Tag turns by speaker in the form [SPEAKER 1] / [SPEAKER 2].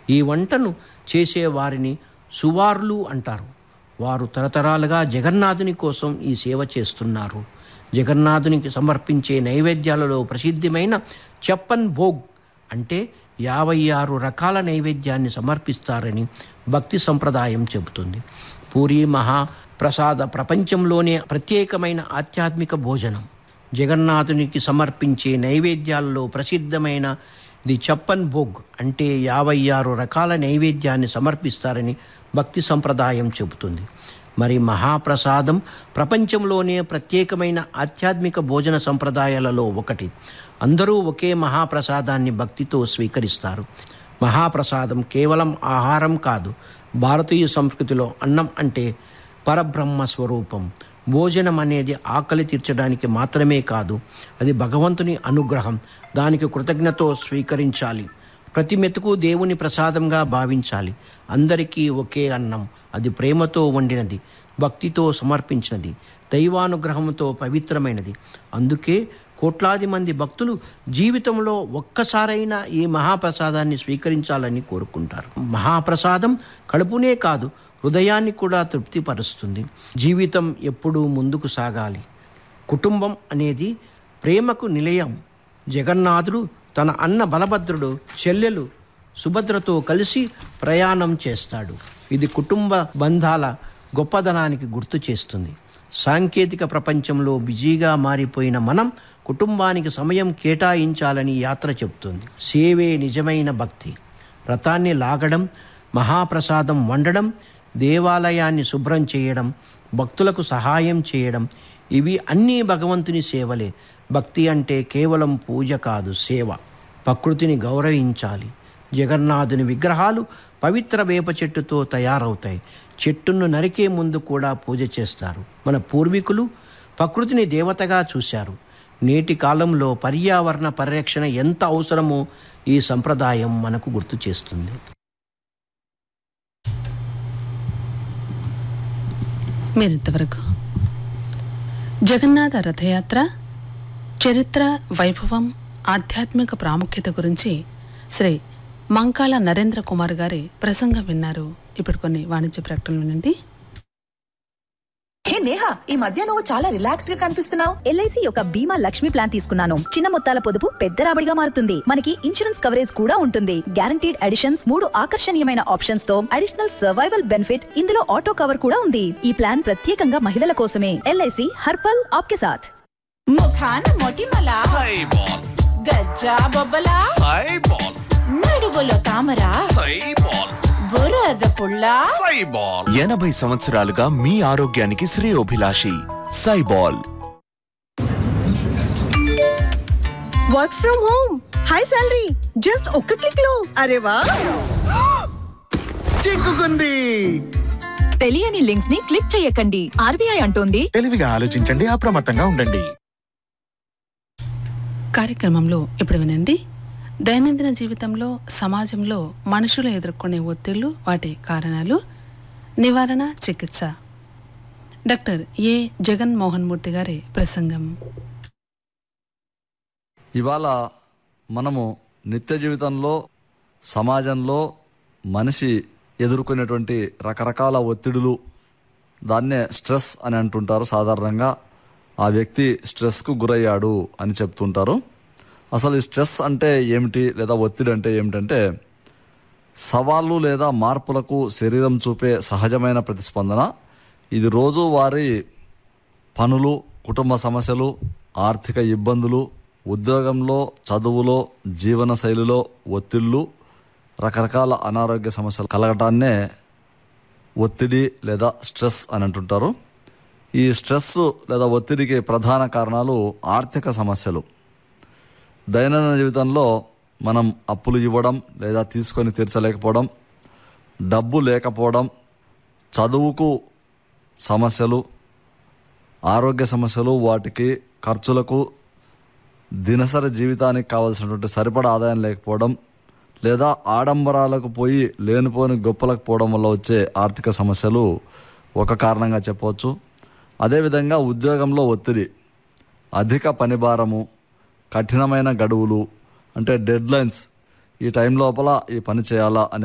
[SPEAKER 1] ఈ వంటను చేసే వారిని సువార్లు అంటారు వారు తరతరాలుగా జగన్నాథుని కోసం ఈ సేవ చేస్తున్నారు జగన్నాథునికి సమర్పించే నైవేద్యాలలో ప్రసిద్ధమైన చెప్పన్ భోగ్ అంటే యాభై ఆరు రకాల నైవేద్యాన్ని సమర్పిస్తారని భక్తి సంప్రదాయం చెబుతుంది పూరి మహాప్రసాద ప్రపంచంలోనే ప్రత్యేకమైన ఆధ్యాత్మిక భోజనం జగన్నాథునికి సమర్పించే నైవేద్యాలలో ప్రసిద్ధమైన ది చప్పన్ భోగ్ అంటే యాభై ఆరు రకాల నైవేద్యాన్ని సమర్పిస్తారని భక్తి సంప్రదాయం చెబుతుంది మరి మహాప్రసాదం ప్రపంచంలోనే ప్రత్యేకమైన ఆధ్యాత్మిక భోజన సంప్రదాయాలలో ఒకటి అందరూ ఒకే మహాప్రసాదాన్ని భక్తితో స్వీకరిస్తారు మహాప్రసాదం కేవలం ఆహారం కాదు భారతీయ సంస్కృతిలో అన్నం అంటే పరబ్రహ్మ స్వరూపం భోజనం అనేది ఆకలి తీర్చడానికి మాత్రమే కాదు అది భగవంతుని అనుగ్రహం దానికి కృతజ్ఞతో స్వీకరించాలి ప్రతి మెతుకు దేవుని ప్రసాదంగా భావించాలి అందరికీ ఒకే అన్నం అది ప్రేమతో వండినది భక్తితో సమర్పించినది దైవానుగ్రహంతో పవిత్రమైనది అందుకే కోట్లాది మంది భక్తులు జీవితంలో ఒక్కసారైనా ఈ మహాప్రసాదాన్ని స్వీకరించాలని కోరుకుంటారు మహాప్రసాదం కడుపునే కాదు హృదయాన్ని కూడా తృప్తిపరుస్తుంది జీవితం ఎప్పుడూ ముందుకు సాగాలి కుటుంబం అనేది ప్రేమకు నిలయం జగన్నాథుడు తన అన్న బలభద్రుడు చెల్లెలు సుభద్రతో కలిసి ప్రయాణం చేస్తాడు ఇది కుటుంబ బంధాల గొప్పదనానికి గుర్తు చేస్తుంది సాంకేతిక ప్రపంచంలో బిజీగా మారిపోయిన మనం కుటుంబానికి సమయం కేటాయించాలని యాత్ర చెబుతుంది సేవే నిజమైన భక్తి రథాన్ని లాగడం మహాప్రసాదం వండడం దేవాలయాన్ని శుభ్రం చేయడం భక్తులకు సహాయం చేయడం ఇవి అన్నీ భగవంతుని సేవలే భక్తి అంటే కేవలం పూజ కాదు సేవ ప్రకృతిని గౌరవించాలి జగన్నాథుని విగ్రహాలు పవిత్ర వేప చెట్టుతో తయారవుతాయి చెట్టును నరికే ముందు కూడా పూజ చేస్తారు మన పూర్వీకులు ప్రకృతిని దేవతగా చూశారు నేటి కాలంలో పర్యావరణ పరిరక్షణ ఎంత అవసరమో ఈ సంప్రదాయం మనకు గుర్తు చేస్తుంది
[SPEAKER 2] మీరింతవరకు జగన్నాథ రథయాత్ర చరిత్ర వైభవం ఆధ్యాత్మిక ప్రాముఖ్యత గురించి శ్రీ మంకాళ నరేంద్ర కుమార్ గారి ప్రసంగం విన్నారు ఇప్పుడు కొన్ని వాణిజ్య ప్రకటనలు వినండి
[SPEAKER 3] హే నేహా ఈ మధ్య నువ్వు చాలా రిలాక్స్డ్ గా కనిపిస్తున్నావు
[SPEAKER 4] ఎల్ఐసి యొక్క బీమా లక్ష్మి ప్లాన్ తీసుకున్నాను చిన్న మొత్తాల పొదుపు పెద్ద రాబడిగా మారుతుంది మనకి ఇన్సూరెన్స్ కవరేజ్ కూడా ఉంటుంది గ్యారంటీడ్ అడిషన్స్ మూడు ఆకర్షణీయమైన ఆప్షన్స్ తో అడిషనల్ సర్వైవల్ బెనిఫిట్ ఇందులో ఆటో కవర్ కూడా ఉంది ఈ ప్లాన్ ప్రత్యేకంగా మహిళల కోసమే ఎల్ఐసి హర్పల్ ఆప్కే సాథ్
[SPEAKER 5] ముఖాన మొటిమల
[SPEAKER 6] సైబాల్
[SPEAKER 5] గజ్జా బొబ్బల
[SPEAKER 6] సైబాల్
[SPEAKER 5] నడువులో తామర
[SPEAKER 6] సైబాల్
[SPEAKER 5] బురద పుల్ల
[SPEAKER 6] సైబాల్
[SPEAKER 7] ఎనభై సంవత్సరాలుగా మీ ఆరోగ్యానికి శ్రేయోభిలాషి సైబాల్
[SPEAKER 8] work from home high salary just ఒక్క క్లిక్ లో అరే వా
[SPEAKER 9] చిక్కుకుంది
[SPEAKER 3] తెలియని లింక్స్ ని క్లిక్ చేయకండి ఆర్బీఐ అంటోంది
[SPEAKER 9] తెలివిగా ఆలోచించండి అప్రమత్తంగా ఉండండి
[SPEAKER 2] కార్యక్రమంలో ఇప్పుడు వినండి దైనందిన జీవితంలో సమాజంలో మనుషులు ఎదుర్కొనే ఒత్తిళ్లు వాటి కారణాలు నివారణ చికిత్స డాక్టర్ ఏ జగన్ మోహన్ మూర్తి గారి ప్రసంగం
[SPEAKER 10] ఇవాళ మనము నిత్య జీవితంలో సమాజంలో మనిషి ఎదుర్కొనేటువంటి రకరకాల ఒత్తిడులు దాన్నే స్ట్రెస్ అని అంటుంటారు సాధారణంగా ఆ వ్యక్తి స్ట్రెస్కు గురయ్యాడు అని చెప్తుంటారు అసలు ఈ స్ట్రెస్ అంటే ఏమిటి లేదా ఒత్తిడి అంటే ఏమిటంటే సవాళ్ళు లేదా మార్పులకు శరీరం చూపే సహజమైన ప్రతిస్పందన ఇది రోజువారీ పనులు కుటుంబ సమస్యలు ఆర్థిక ఇబ్బందులు ఉద్యోగంలో చదువులో జీవన శైలిలో ఒత్తిళ్ళు రకరకాల అనారోగ్య సమస్యలు కలగటాన్నే ఒత్తిడి లేదా స్ట్రెస్ అని అంటుంటారు ఈ స్ట్రెస్ లేదా ఒత్తిడికి ప్రధాన కారణాలు ఆర్థిక సమస్యలు దైనందిన జీవితంలో మనం అప్పులు ఇవ్వడం లేదా తీసుకొని తీర్చలేకపోవడం డబ్బు లేకపోవడం చదువుకు సమస్యలు ఆరోగ్య సమస్యలు వాటికి ఖర్చులకు దినసరి జీవితానికి కావాల్సినటువంటి సరిపడా ఆదాయం లేకపోవడం లేదా ఆడంబరాలకు పోయి లేనిపోని గొప్పలకు పోవడం వల్ల వచ్చే ఆర్థిక సమస్యలు ఒక కారణంగా చెప్పవచ్చు అదేవిధంగా ఉద్యోగంలో ఒత్తిడి అధిక పనిభారము కఠినమైన గడువులు అంటే డెడ్ లైన్స్ ఈ టైం లోపల ఈ పని చేయాలా అనే